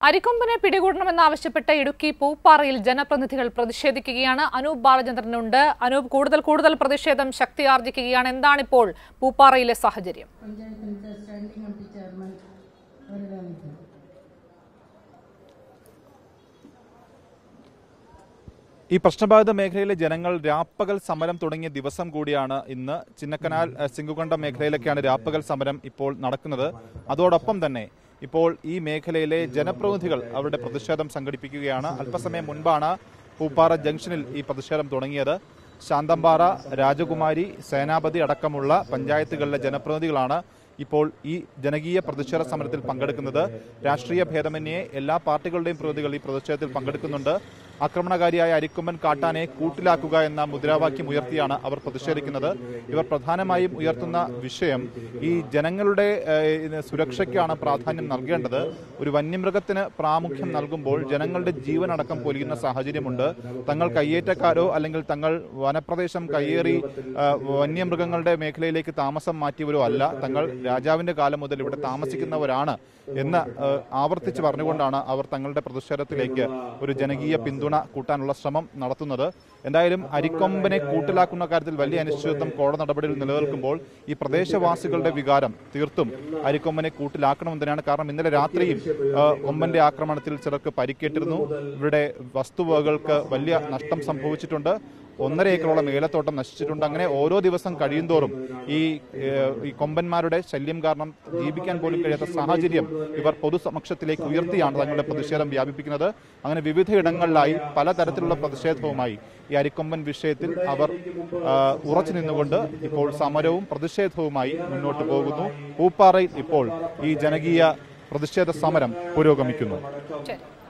അരിക്കൊമ്പനെ പിടികൂടണമെന്നാവശ്യപ്പെട്ട് ഇടുക്കി പൂപ്പാറയിൽ ജനപ്രതിനിധികൾ പ്രതിഷേധിക്കുകയാണ് അനൂപ് ബാലചന്ദ്രനുണ്ട് അനൂപ് കൂടുതൽ കൂടുതൽ പ്രതിഷേധം ശക്തിയാർജിക്കുകയാണ് എന്താണിപ്പോൾ പൂപ്പാറയിലെ സാഹചര്യം പഞ്ചായത്തിന്റെ സ്റ്റാൻഡിംഗ് കമ്മിറ്റി ചെയർമാൻ വരദാനിക്കും ഈ പ്രശ്നബാധിത മേഖലയിലെ ജനങ്ങൾ രാപ്പകൽ സമരം തുടങ്ങിയ ദിവസം കൂടിയാണ് ഇന്ന് ചിന്നക്കനാൽ അഹ്, സിംഗുകണ്ടം മേഖലയിലൊക്കെയാണ് രാപ്പകൽ സമരം ഇപ്പോൾ നടക്കുന്നത് അതോടൊപ്പം തന്നെ ഇപ്പോൾ ഈ മേഖലയിലെ ജനപ്രതിനിധികൾ അവരുടെ പ്രതിഷേധം സംഘടിപ്പിക്കുകയാണ് അല്പസമയം മുൻപാണ് പൂപ്പാറ ജംഗ്ഷനിൽ ഈ പ്രതിഷേധം തുടങ്ങിയത് ശാന്തമ്പാറ രാജകുമാരി സേനാപതി അടക്കമുള്ള പഞ്ചായത്തുകളിലെ ജനപ്രതിനിധികളാണ് ഇപ്പോൾ ഈ ജനകീയ പ്രതിഷേധ സമരത്തിൽ പങ്കെടുക്കുന്നത് രാഷ്ട്രീയ ഭേദമന്യേ എല്ലാ പാർട്ടികളുടെയും പ്രതിനിധികൾ ഈ പ്രതിഷേധത്തിൽ പങ്കെടുക്കുന്നുണ്ട് ആക്രമണകാരിയായ അരിക്കൊമ്പൻ കാട്ടാനെ കൂട്ടിലാക്കുക എന്ന മുദ്രാവാക്യം ഉയർത്തിയാണ് അവർ പ്രതിഷേധിക്കുന്നത് ഇവർ പ്രധാനമായും ഉയർത്തുന്ന വിഷയം ഈ ജനങ്ങളുടെ ഏഹ്, ഇത് സുരക്ഷയ്ക്കാണ് പ്രാധാന്യം നൽകേണ്ടത് ഒരു വന്യമൃഗത്തിന് പ്രാമുഖ്യം നൽകുമ്പോൾ ജനങ്ങളുടെ ജീവനടക്കം പൊലിയുന്ന സാഹചര്യമുണ്ട് തങ്ങൾ കയ്യേറ്റക്കാരോ അല്ലെങ്കിൽ തങ്ങൾ വനപ്രദേശം കയ്യേറി ആ, വന്യമൃഗങ്ങളുടെ മേഖലയിലേക്ക് താമസം മാറ്റിയവരോ അല്ല തങ്ങൾ രാജാവിന്റെ കാലം മുതൽ ഇവിടെ താമസിക്കുന്നവരാണ് എന്ന് ആ, ആവർത്തിച്ച് പറഞ്ഞുകൊണ്ടാണ് അവർ തങ്ങളുടെ പ്രതിഷേധത്തിലേക്ക് ഒരു ജനകീയ പിന്തുണ കൂട്ടാനുള്ള ശ്രമം നടത്തുന്നത് എന്തായാലും അരിക്കൊമ്പനെ കൂട്ടിലാക്കുന്ന കാര്യത്തിൽ വലിയ അനിശ്ചിതത്വം കോടതി നടപടിയിൽ നിലനിൽക്കുമ്പോൾ ഈ പ്രദേശവാസികളുടെ വികാരം തീർത്തും അരിക്കൊമ്പനെ കൂട്ടിലാക്കണമെന്ന് തന്നെയാണ് കാരണം ഇന്നലെ രാത്രിയും ആ, കൊമ്പന്റെ ആക്രമണത്തിൽ ചിലർക്ക് പരിക്കേറ്റിരുന്നു ഇവരുടെ വസ്തുവകകൾക്ക് വലിയ നഷ്ടം സംഭവിച്ചിട്ടുണ്ട് ഒന്നര ഏക്കറോളം ഏലത്തോട്ടം നശിച്ചിട്ടുണ്ട് അങ്ങനെ ഓരോ ദിവസം കഴിയുന്തോറും ഈ ഏഹ്, ഈ കൊമ്പന്മാരുടെ ശല്യം കാരണം ജീവിക്കാൻ പോലും കഴിയാത്ത സാഹചര്യം ഇവർ പൊതുസമക്ഷത്തിലേക്ക് ഉയർത്തിയാണ് തങ്ങളുടെ പ്രതിഷേധം വ്യാപിപ്പിക്കുന്നത് അങ്ങനെ വിവിധ ഇടങ്ങളിലായി പലതരത്തിലുള്ള പ്രതിഷേധവുമായി ഈ അരിക്കൊമ്പൻ വിഷയത്തിൽ അവർ ആ, ഉറച്ചു നിന്നുകൊണ്ട് ഇപ്പോൾ സമരവും പ്രതിഷേധവുമായി മുന്നോട്ട് പോകുന്നു പൂപ്പാറയിൽ ഇപ്പോൾ ഈ ജനകീയ പ്രതിഷേധ സമരം പുരോഗമിക്കുന്നു ശരി